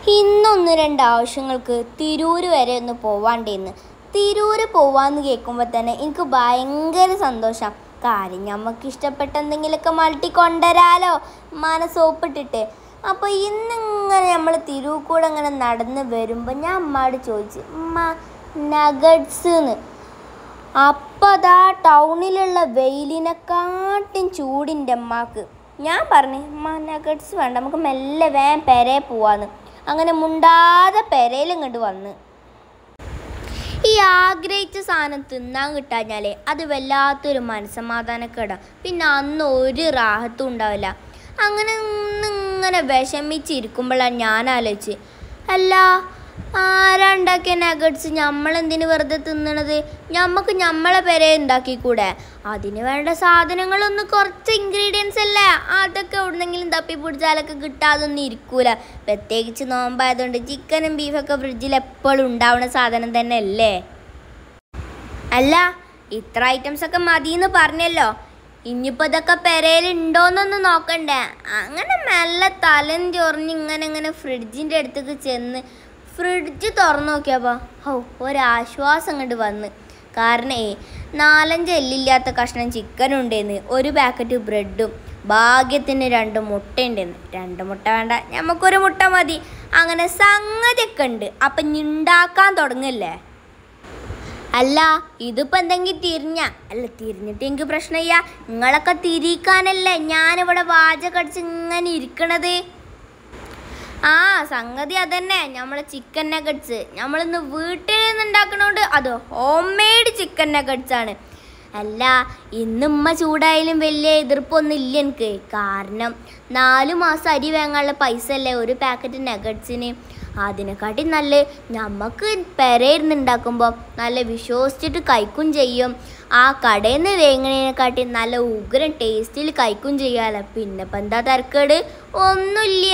ഇന്നൊന്ന് രണ്ട് ആവശ്യങ്ങൾക്ക് തിരൂര് വരെ ഒന്ന് പോവാണ്ടേന്ന് തിരൂര് പോവാന്ന് കേൾക്കുമ്പോൾ തന്നെ എനിക്ക് ഭയങ്കര സന്തോഷം കാര്യം നമുക്ക് ഇഷ്ടപ്പെട്ട എന്തെങ്കിലുമൊക്കെ മൾട്ടി കൊണ്ടുവരാലോ മനസ്സോപ്പിട്ടിട്ട് അപ്പോൾ ഇന്നിങ്ങനെ നമ്മൾ തിരൂർ കൂടെ അങ്ങനെ നടന്ന് വരുമ്പോൾ ഞാൻ അമ്മയോട് ചോദിച്ചു അമ്മ നഗറ്റ്സ് എന്ന് അപ്പം അതാ ടൗണിലുള്ള വെയിലിനെക്കാട്ടും ചൂടിൻ്റെ അമ്മക്ക് ഞാൻ പറഞ്ഞു അമ്മ നഗറ്റ്സ് വേണ്ട നമുക്ക് മെല്ലെ വേഗം പെരേ പോവാന്ന് അങ്ങനെ മുണ്ടാതെ പെരയിൽ ഇങ്ങോട്ട് വന്ന് ഈ ആഗ്രഹിച്ച സാധനം തിന്നാൻ കിട്ടാഞ്ഞാലേ അത് വല്ലാത്തൊരു മനസ്സമാധാനക്കേടാ പിന്നെ അന്ന് ഒരു റാഹത്തും ഉണ്ടാവില്ല അങ്ങനെ ഇങ്ങനെ വിഷമിച്ചിരിക്കുമ്പോഴാണ് ഞാൻ ആലോചിച്ച് അല്ല ആരാ ഉണ്ടാക്കിയ നഗറ്റ്സ് നമ്മളെന്തിനു വെറുതെ തിന്നണത് ഞമ്മക്ക് ഞമ്മളെ പെരെ ഉണ്ടാക്കിക്കൂടെ അതിന് വേണ്ട സാധനങ്ങളൊന്നും കുറച്ച് ഇൻഗ്രീഡിയൻസ് അല്ലേ അതൊക്കെ എവിടുന്നെങ്കിലും തപ്പി പിടിച്ചാലൊക്കെ കിട്ടാതൊന്നും ഇരിക്കൂല പ്രത്യേകിച്ച് നോമ്പായതുകൊണ്ട് ചിക്കനും ബീഫൊക്കെ ഫ്രിഡ്ജിൽ എപ്പോഴും ഉണ്ടാവുന്ന സാധനം തന്നെ അല്ലേ അല്ല ഇത്ര ഐറ്റംസ് ഒക്കെ മതിയെന്ന് പറഞ്ഞല്ലോ ഇനിയിപ്പോൾ ഇതൊക്കെ പെരയിൽ ഉണ്ടോന്നൊന്ന് നോക്കണ്ടേ അങ്ങനെ മെല്ലെ തലം ചൊറിഞ്ഞ് ഇങ്ങനെ ഇങ്ങനെ ഫ്രിഡ്ജിൻ്റെ അടുത്തേക്ക് ചെന്ന് ഫ്രിഡ്ജ് തുറന്നു നോക്കിയപ്പോൾ ഓ ഒരാശ്വാസം കണ്ട് വന്ന് കാരണേ നാലഞ്ച് എല്ലില്ലാത്ത കഷ്ണം ചിക്കൻ ഉണ്ടെന്ന് ഒരു പാക്കറ്റ് ബ്രെഡും ഭാഗ്യത്തിന് രണ്ട് മുട്ട ഉണ്ടെന്ന് രണ്ട് മുട്ട വേണ്ട നമുക്കൊരു മുട്ട മതി അങ്ങനെ സംഗതിയൊക്കെ ഉണ്ട് അപ്പം ഇനി ഉണ്ടാക്കാൻ തുടങ്ങല്ലേ അല്ല ഇതിപ്പോ എന്തെങ്കിലും തിരിഞ്ഞ അല്ല തിരിഞ്ഞിട്ട് എനിക്ക് പ്രശ്നമില്ല നിങ്ങളൊക്കെ തിരിക്കാനല്ലേ ഞാനിവിടെ വാചകടിച്ച് ഇങ്ങനെ ഇരിക്കണത് ആ സംഗതി അതന്നെ നമ്മളെ ചിക്കൻ നഗറ്റ്സ് നമ്മളിന്ന് വീട്ടിൽ നിന്ന് ഉണ്ടാക്കണോണ്ട് അത് ഹോം മെയ്ഡ് ചിക്കൻ നഗറ്റ്സ് ആണ് അല്ല ഇന്ന് ഉമ്മ ചൂടായാലും വലിയ എതിർപ്പൊന്നും ഇല്ല എനിക്ക് കാരണം നാല് മാസം അരി വാങ്ങാനുള്ള പൈസ അല്ലേ ഒരു പാക്കറ്റ് നഗറ്റ്സിന് അതിനെക്കാട്ടി നല്ല നമുക്ക് പെരയിരുന്ന് ഉണ്ടാക്കുമ്പോൾ നല്ല വിശ്വസിച്ചിട്ട് കഴിക്കും ചെയ്യും ആ കടയിൽ നിന്ന് വേങ്ങണതിനെക്കാട്ടി നല്ല ഉഗ്രൻ ടേസ്റ്റിൽ കഴിക്കും ചെയ്യാമല്ലോ പിന്നെ ഇപ്പം എന്താ തിരക്കേട് ഒന്നുമില്ല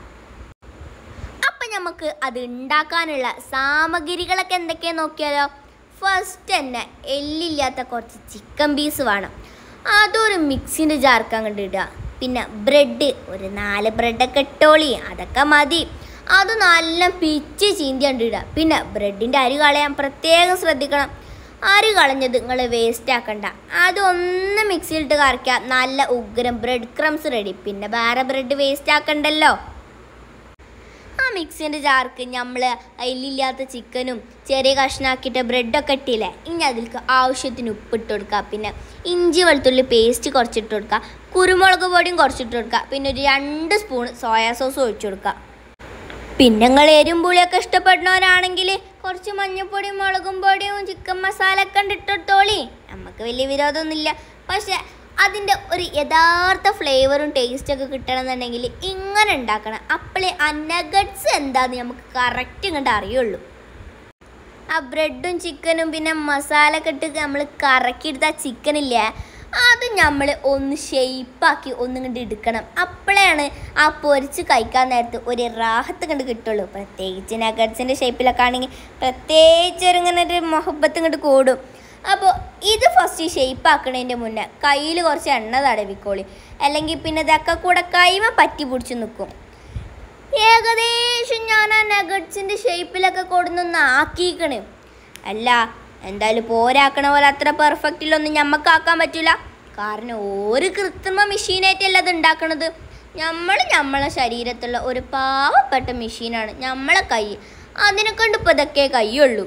അപ്പം നമുക്ക് അത് ഉണ്ടാക്കാനുള്ള സാമഗ്രികളൊക്കെ എന്തൊക്കെയാ നോക്കിയാലോ ഫസ്റ്റ് തന്നെ എല്ലില്ലാത്ത കുറച്ച് ചിക്കൻ പീസ് വേണം അതൊരു മിക്സിൻ്റെ ജാർക്ക് അങ്ങോട്ട് ഇടുക പിന്നെ ബ്രെഡ് ഒരു നാല് ബ്രെഡൊക്കെ ഇട്ടോളി അതൊക്കെ മതി അത് നല്ല പിച്ച് ചീന്തി കണ്ടിടുക പിന്നെ ബ്രെഡിൻ്റെ അരി കളയാൻ പ്രത്യേകം ശ്രദ്ധിക്കണം അരി കളഞ്ഞത് നിങ്ങൾ വേസ്റ്റ് ആക്കണ്ട അതൊന്ന് മിക്സിയിലിട്ട് കറക്കുക നല്ല ഉഗ്രം ബ്രെഡ് ക്രംസ് റെഡി പിന്നെ വേറെ ബ്രെഡ് വേസ്റ്റ് ആക്കണ്ടല്ലോ ആ മിക്സിൻ്റെ ജാർക്ക് നമ്മൾ അതിലില്ലാത്ത ചിക്കനും ചെറിയ കഷ്ണാക്കിയിട്ട് ബ്രെഡൊക്കെ ഇട്ടില്ലേ ഇനി അതിലേക്ക് ആവശ്യത്തിന് ഉപ്പിട്ട് കൊടുക്കുക പിന്നെ ഇഞ്ചി വെളുത്തുള്ളി പേസ്റ്റ് കുറച്ചിട്ട് കൊടുക്കുക കുരുമുളക് പൊടിയും കുറച്ചിട്ട് കൊടുക്കുക പിന്നെ ഒരു രണ്ട് സ്പൂൺ സോയാ സോസ് ഒഴിച്ചു കൊടുക്കുക പിന്നെ നിങ്ങൾ എരും പുളിയൊക്കെ ഇഷ്ടപ്പെടുന്നവരാണെങ്കിൽ കുറച്ച് മഞ്ഞൾപ്പൊടിയും മുളകും പൊടിയും ചിക്കൻ മസാല ഒക്കെ ഉണ്ട് ഇട്ടെടുത്തോളി നമുക്ക് വലിയ വിരോധമൊന്നുമില്ല പക്ഷെ അതിൻ്റെ ഒരു യഥാർത്ഥ ഫ്ലേവറും ടേസ്റ്റൊക്കെ കിട്ടണമെന്നുണ്ടെങ്കിൽ ഇങ്ങനെ ഉണ്ടാക്കണം അപ്പോഴേ ആ നഗറ്റ്സ് എന്താന്ന് നമുക്ക് കറക്റ്റ് ഇങ്ങോട്ട് അറിയുള്ളൂ ആ ബ്രെഡും ചിക്കനും പിന്നെ മസാല ഒക്കെ ഇട്ട് നമ്മൾ കറക്കിയെടുത്ത ആ ചിക്കനില്ലേ അത് നമ്മൾ ഒന്ന് ഷെയ്പ്പാക്കി ഒന്നും കണ്ട് എടുക്കണം അപ്പോഴാണ് ആ പൊരിച്ച് കഴിക്കാൻ നേരത്ത് ഒരു റാഹത്ത് കണ്ട് കിട്ടുള്ളൂ പ്രത്യേകിച്ച് നഗറ്റ്സിൻ്റെ ഷേപ്പിലൊക്കെ ആണെങ്കിൽ പ്രത്യേകിച്ച് ഒരു ഇങ്ങനെ ഒരു മൊഹബത്ത് ഇങ്ങോട്ട് കൂടും അപ്പോൾ ഇത് ഫസ്റ്റ് ഷേപ്പ് ആക്കണതിൻ്റെ മുന്നേ കയ്യിൽ കുറച്ച് എണ്ണ തടവിക്കോളി അല്ലെങ്കിൽ പിന്നെ ഇതൊക്കെ കൂടെ കൈമ പറ്റി പിടിച്ച് നിൽക്കും ഏകദേശം ഞാൻ ആ നഗറ്റ്സിൻ്റെ ഷേപ്പിലൊക്കെ കൊടുന്നൊന്ന് ആക്കിക്കണ് അല്ല എന്തായാലും പോരാക്കണ പോലെ അത്ര പെർഫെക്റ്റിലൊന്നും ഞമ്മക്ക് ആക്കാൻ പറ്റില്ല കാരണം ഒരു കൃത്രിമ മെഷീനായിട്ടല്ല അത് ഉണ്ടാക്കണത് നമ്മൾ നമ്മളെ ശരീരത്തുള്ള ഒരു പാവപ്പെട്ട മെഷീനാണ് നമ്മളെ കൈ അതിനെ കൊണ്ട് ഇപ്പോൾ ഇതൊക്കെ കൈയുള്ളൂ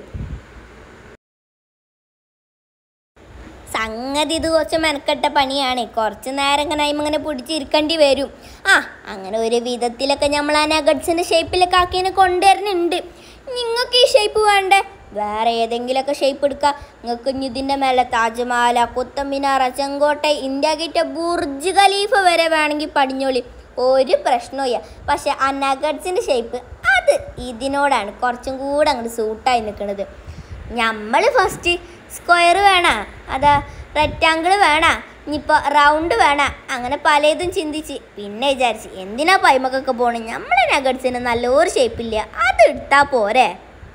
സംഗതി ഇത് കുറച്ച് മെനക്കെട്ട പണിയാണ് കുറച്ച് നേരം ഇങ്ങനെ അയിമ ഇങ്ങനെ പിടിച്ചിരിക്കേണ്ടി വരും ആ അങ്ങനെ ഒരു വിധത്തിലൊക്കെ നമ്മൾ ആ നഗറ്റ്സിൻ്റെ ഷേപ്പിലൊക്കെ ആക്കിയതിനെ കൊണ്ടുവരുന്നുണ്ട് നിങ്ങൾക്ക് ഈ ഷേപ്പ് വേണ്ടേ വേറെ ഏതെങ്കിലുമൊക്കെ ഷേപ്പ് എടുക്കുക നിങ്ങൾക്ക് ഇനി ഇതിൻ്റെ മേലെ താജ്മഹൽ കുത്തമ്മിനാറ ചെങ്കോട്ട ഇന്ത്യ ഗേറ്റ് ബുർജ് ഖലീഫ വരെ വേണമെങ്കിൽ പടിഞ്ഞോളി ഒരു പ്രശ്നവുമില്ല പക്ഷെ ആ നഗറ്റ്സിൻ്റെ ഷേപ്പ് അത് ഇതിനോടാണ് കുറച്ചും കൂടെ അങ്ങോട്ട് സൂട്ടായി നിൽക്കുന്നത് നമ്മൾ ഫസ്റ്റ് സ്ക്വയർ വേണ അതാ റെക്റ്റാങ്കിൾ വേണ ഇനിയിപ്പോൾ റൗണ്ട് വേണ അങ്ങനെ പലതും ചിന്തിച്ച് പിന്നെ വിചാരിച്ച് എന്തിനാ പൈമക്കൊക്കെ പോണേ നമ്മളെ നഗറ്റ്സിന് നല്ലൊരു ഷേപ്പില്ല അത് എടുത്താൽ പോരെ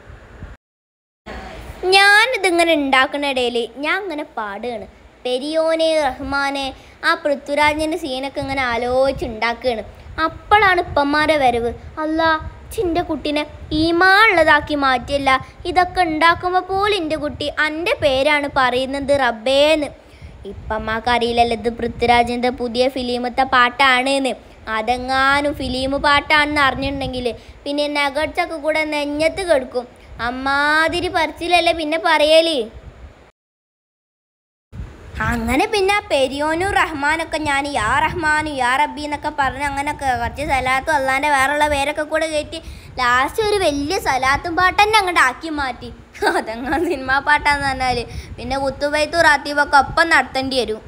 ഞാനിതിങ്ങനെ ഉണ്ടാക്കുന്ന ഇടയിൽ ഞാൻ ഇങ്ങനെ പാടുകയാണ് പെരിയോനെ റഹ്മാനെ ആ പൃഥ്വിരാജിൻ്റെ സീനൊക്കെ ഇങ്ങനെ ആലോചിച്ച് ഉണ്ടാക്കുകയാണ് അപ്പോഴാണ് ഇപ്പന്മാരെ വരവ് അല്ല ചിൻ്റെ കുട്ടീനെ ഈമാനുള്ളതാക്കി മാറ്റിയല്ല ഇതൊക്കെ ഉണ്ടാക്കുമ്പോൾ പോലും എൻ്റെ കുട്ടി എൻ്റെ പേരാണ് പറയുന്നത് റബ്ബേന്ന് ഇപ്പം അമ്മക്ക് അറിയില്ലല്ലോ ഇത് പൃഥ്വിരാജിൻ്റെ പുതിയ ഫിലിമത്തെ പാട്ടാണ് അതെങ്ങാനും ഫിലിം പാട്ടാണെന്ന് അറിഞ്ഞിട്ടുണ്ടെങ്കിൽ പിന്നെ നഗട്സൊക്കെ കൂടെ നെഞ്ഞത്ത് കെടുക്കും അമ്മാതിരി പറിച്ചിലല്ലേ പിന്നെ പറയല് അങ്ങനെ പിന്നെ ആ പെരിയോനും റഹ്മാനൊക്കെ ഞാൻ യാ റഹ്മാനും യാ റബ്ബി എന്നൊക്കെ പറഞ്ഞ് അങ്ങനെയൊക്കെ കുറച്ച് സലാത്തും അല്ലാൻ്റെ വേറെയുള്ള പേരൊക്കെ കൂടെ കയറ്റി ലാസ്റ്റ് ഒരു വലിയ സലാത്തും പാട്ട് തന്നെ അങ്ങോട്ട് ആക്കി മാറ്റി അതങ്ങനെ സിനിമാ പാട്ടാന്ന് പറഞ്ഞാൽ പിന്നെ കുത്തുബൈത്തും റാത്തീബൊക്കെ ഒപ്പം നടത്തേണ്ടി വരും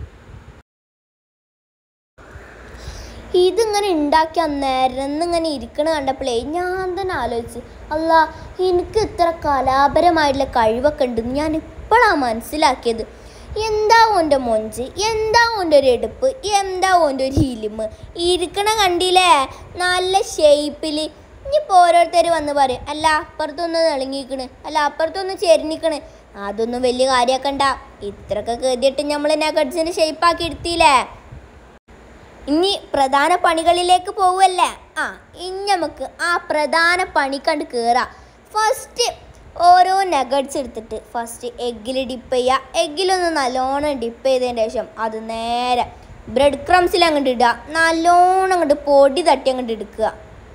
ഇതിങ്ങനെ ഉണ്ടാക്കി അന്നേരം ഇങ്ങനെ ഇരിക്കണ കണ്ടപ്പോഴേ ഞാൻ തന്നെ ആലോചിച്ച് അല്ല എനിക്ക് ഇത്ര കലാപരമായിട്ടുള്ള കഴിവൊക്കെ ഉണ്ടെന്ന് ഞാൻ ഇപ്പോഴാണ് മനസ്സിലാക്കിയത് എന്താ ഓൻ്റെ മൊഞ്ച് എന്താ ഓൻ്റെ ഒരു എടുപ്പ് എന്താ ഓൻ്റെ ഒരു ഇലിമ് ഇരിക്കണ കണ്ടില്ലേ നല്ല ഷേപ്പിൽ ഇനിയിപ്പോൾ ഓരോരുത്തർ വന്ന് പറയും അല്ല അപ്പുറത്തൊന്ന് തെളിങ്ങിക്കണ് അല്ല അപ്പുറത്തൊന്ന് ചെരിഞ്ഞിക്കണ് അതൊന്നും വലിയ കാര്യമാക്കണ്ട ഇത്രയൊക്കെ കരുതിയിട്ട് നമ്മൾ നഗഡ്സിന് ഷേപ്പാക്കി എടുത്തില്ലേ ഇനി പ്രധാന പണികളിലേക്ക് പോവല്ലേ ആ ഇനി നമുക്ക് ആ പ്രധാന പണി കണ്ട് കയറാം ഫസ്റ്റ് ഓരോ നഗറ്റ്സ് എടുത്തിട്ട് ഫസ്റ്റ് എഗ്ഗിൽ ഡിപ്പ് ചെയ്യുക എഗ്ഗിലൊന്ന് നല്ലോണം ഡിപ്പ് ചെയ്തതിന് ശേഷം അത് നേരെ ബ്രെഡ് ക്രംസിൽ അങ്ങോട്ട് ഇടുക നല്ലോണം അങ്ങോട്ട് പൊടി തട്ടി അങ്ങോട്ട് എടുക്കുക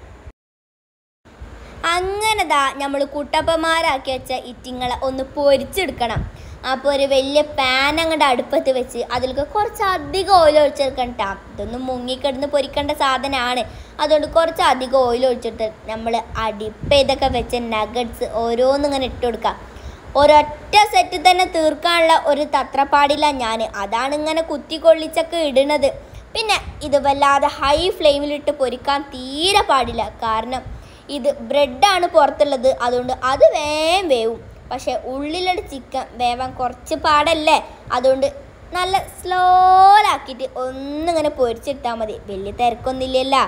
അങ്ങനെ ദാ നമ്മൾ കുട്ടപ്പന്മാരാക്കി വെച്ച ഇറ്റിങ്ങളെ ഒന്ന് പൊരിച്ചെടുക്കണം അപ്പോൾ ഒരു വലിയ പാൻ അങ്ങോട്ട് അടുപ്പത്ത് വെച്ച് അതിലേക്ക് കുറച്ച് അധികം ഓയിൽ ഒഴിച്ചെടുക്കണം ട്ടാ ഇതൊന്നും മുങ്ങിക്കിടന്ന് പൊരിക്കേണ്ട സാധനമാണ് അതുകൊണ്ട് കുറച്ച് അധികം ഓയിൽ ഒഴിച്ചെടുത്ത് നമ്മൾ അടിപ്പ് ചെയ്തൊക്കെ വെച്ച നഗറ്റ്സ് ഓരോന്നിങ്ങനെ ഇട്ട് കൊടുക്കുക ഒരൊറ്റ സെറ്റ് തന്നെ തീർക്കാനുള്ള ഒരു തത്രപ്പാടില്ല ഞാൻ അതാണ് ഇങ്ങനെ കുത്തിക്കൊള്ളിച്ചൊക്കെ ഇടുന്നത് പിന്നെ ഇത് വല്ലാതെ ഹൈ ഫ്ലെയിമിലിട്ട് പൊരിക്കാൻ തീരെ പാടില്ല കാരണം ഇത് ബ്രെഡാണ് പുറത്തുള്ളത് അതുകൊണ്ട് അത് വേഗം വേവും പക്ഷേ ഉള്ളിലുള്ള ചിക്കൻ വേവാൻ കുറച്ച് പാടല്ലേ അതുകൊണ്ട് നല്ല സ്ലോലാക്കിയിട്ട് ഒന്നിങ്ങനെ പൊരിച്ചിട്ടാൽ മതി വലിയ തിരക്കൊന്നുമില്ലല്ലോ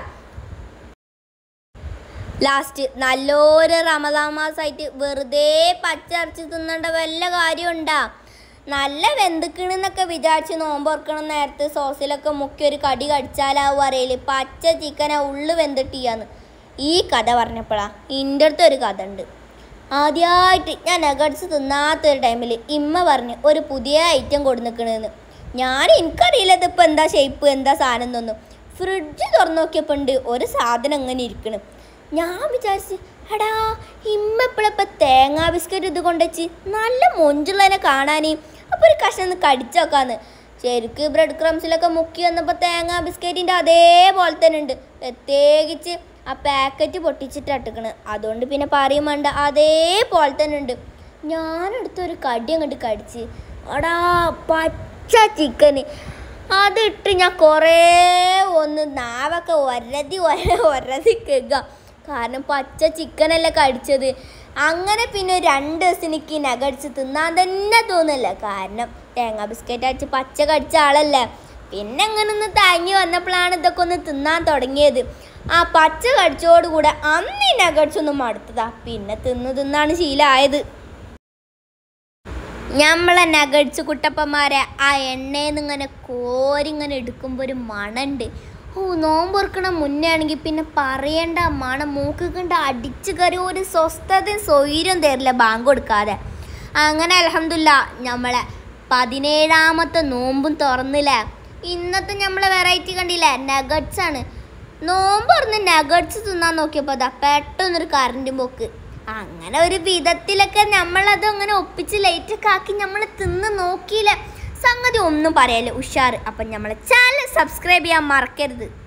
ലാസ്റ്റ് നല്ലൊരു റമദാൻ മാസമായിട്ട് വെറുതെ പച്ചറച്ച് തിന്നേണ്ട വല്ല കാര്യമുണ്ടാ നല്ല വെന്തുക്കണെന്നൊക്കെ വിചാരിച്ച് നോമ്പൊറക്കണം നേരത്തെ സോസിലൊക്കെ മുക്കി ഒരു കടി കടിച്ചാലാവും അറിയില്ല പച്ച ചിക്കനെ ഉള്ളു വെന്തിട്ടിയാന്ന് ഈ കഥ പറഞ്ഞപ്പോഴാ ഇൻ്റെ അടുത്ത് ഒരു കഥ ഉണ്ട് ആദ്യമായിട്ട് ഞാൻ നഗട്സ് തിന്നാത്തൊരു ടൈമിൽ ഇമ്മ പറഞ്ഞ് ഒരു പുതിയ ഐറ്റം കൊടുന്നിക്കണെന്ന് ഞാൻ എനിക്കറിയില്ല ഇതിപ്പോൾ എന്താ ഷേപ്പ് എന്താ സാധനം എന്നൊന്നും ഫ്രിഡ്ജ് തുറന്നു നോക്കിയപ്പോൾ ഉണ്ട് ഒരു സാധനം ഇങ്ങനെ ഇരിക്കണ് ഞാൻ വിചാരിച്ച് എടാ ഇമ്മ ഇപ്പോഴപ്പോൾ തേങ്ങാ ബിസ്ക്കറ്റ് ഇത് കൊണ്ടുവച്ച് നല്ല മൊഞ്ചുള്ളതിനെ കാണാനേ അപ്പോൾ ഒരു കഷ്ണം ഒന്ന് കടിച്ചു നോക്കാന്ന് ശരിക്ക് ബ്രെഡ് ക്രംസിലൊക്കെ മുക്കി വന്നപ്പോൾ തേങ്ങാ ബിസ്ക്കറ്റിൻ്റെ അതേപോലെ തന്നെ ഉണ്ട് പ്രത്യേകിച്ച് ആ പാക്കറ്റ് പൊട്ടിച്ചിട്ട് ഇട്ടിക്കണ് അതുകൊണ്ട് പിന്നെ പറയും വേണ്ട അതേപോലെ തന്നെ ഉണ്ട് ഞാനെടുത്തൊരു കടി അങ്ങോട്ട് കടിച്ച് എടാ പച്ച ചിക്കന് അതിട്ട് ഞാൻ കുറേ ഒന്ന് നാവൊക്കെ ഒരതി ഒര ഒരതി കേൾക്കുക കാരണം പച്ച ചിക്കനല്ലേ കടിച്ചത് അങ്ങനെ പിന്നെ ഒരു രണ്ട് ദിവസം എനിക്ക് നഗടിച്ച് തിന്നാൻ തന്നെ തോന്നില്ല കാരണം തേങ്ങാ ബിസ്ക്കറ്റ് അടിച്ച് പച്ച കടിച്ച ആളല്ലേ പിന്നെ അങ്ങനെ ഒന്ന് തങ്ങി വന്നപ്പോഴാണ് ഇതൊക്കെ ഒന്ന് തിന്നാൻ തുടങ്ങിയത് ആ പച്ച കടിച്ചോടുകൂടെ അന്ന് ഈ നഗട്സ് ഒന്ന് മടുത്തതാ പിന്നെ തിന്ന് തിന്നാണ് ശീലമായത് നമ്മളെ നഗട്സ് കുട്ടപ്പന്മാരെ ആ എണ്ണയിൽ നിന്ന് ഇങ്ങനെ കോരിങ്ങനെ എടുക്കുമ്പോൾ ഒരു മണുണ്ട് ഓ നോമ്പൊറുക്കണ മുന്നേ ആണെങ്കിൽ പിന്നെ പറയേണ്ട ആ മണം മൂക്ക് കണ്ട് അടിച്ചു കയറി ഒരു സ്വസ്ഥതയും സ്വൈര്യം തരില്ല ബാങ്ക് കൊടുക്കാതെ അങ്ങനെ അലഹമില്ല നമ്മളെ പതിനേഴാമത്തെ നോമ്പും തുറന്നില്ലേ ഇന്നത്തെ നമ്മളെ വെറൈറ്റി കണ്ടില്ലേ നഗട്സ് ആണ് നോമ്പ് തുറന്ന് നഗട്സ് തിന്നാൻ നോക്കിയപ്പോൾ അതാ പെട്ടെന്നൊരു കറണ്ട് പോക്ക് അങ്ങനെ ഒരു വിധത്തിലൊക്കെ നമ്മളത് അങ്ങനെ ഒപ്പിച്ച് ലൈറ്റൊക്കെ ആക്കി നമ്മൾ തിന്ന് നോക്കിയില്ല സംഗതി ഒന്നും പറയാല്ല ഉഷാറ് അപ്പം നമ്മളെ ചാനൽ സബ്സ്ക്രൈബ് ചെയ്യാൻ മറക്കരുത്